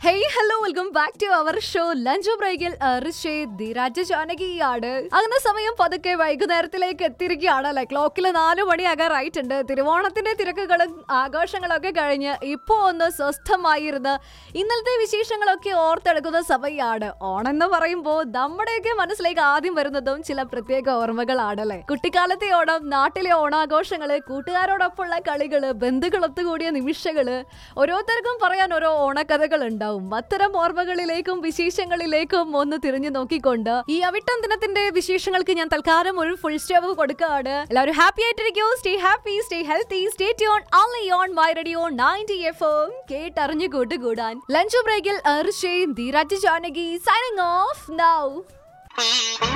hey hello welcome back to our show lunch ബ്രേക്കിൽ ധീരാജ് ജാനകിയാണ് അങ്ങനെ സമയം പതുക്കെ വൈകുന്നേരത്തിലേക്ക് എത്തിയിരിക്കുകയാണ് അല്ലെ ക്ലോക്കിൽ നാലു മണിയാകാറായിട്ടുണ്ട് തിരുവോണത്തിന്റെ തിരക്കുകളും ആഘോഷങ്ങളൊക്കെ കഴിഞ്ഞ് ഇപ്പോ ഒന്ന് സ്വസ്ഥമായിരുന്ന് ഇന്നലത്തെ വിശേഷങ്ങളൊക്കെ ഓർത്തെടുക്കുന്ന സമയമാണ് ഓണം എന്ന് പറയുമ്പോൾ നമ്മുടെയൊക്കെ മനസ്സിലേക്ക് ആദ്യം വരുന്നതും ചില പ്രത്യേക ഓർമ്മകളാണ് അല്ലെ കുട്ടിക്കാലത്തെ ഓണം നാട്ടിലെ ഓണാഘോഷങ്ങള് കൂട്ടുകാരോടൊപ്പമുള്ള കളികള് ബന്ധുക്കളൊത്തുകൂടിയ നിമിഷങ്ങള് ഓരോരുത്തർക്കും പറയാൻ ഓരോ ഓണക്കഥകൾ ഉണ്ടാവും അത്തരം ഓർമ്മകളിലേക്കും വിശേഷങ്ങളിലേക്കും ഒന്ന് തിരിഞ്ഞു നോക്കിക്കൊണ്ട് ഈ അവിട്ടം ദിനത്തിന്റെ വിശേഷങ്ങൾക്ക് ഞാൻ തൽക്കാലം ഒരു ഫുൾ സ്റ്റോപ്പ് കൊടുക്കുകയാണ് എല്ലാവരും ഹാപ്പി ആയിട്ടിരിക്കോ stay happy stay healthy stay tune only on my radio ninety F M കേട്ടറിഞ്ഞു കൂട്ടുകൂടാൻ ലഞ്ച് ബ്രേക്കിൽ അർഷയും Dheeraj Janaki signing off now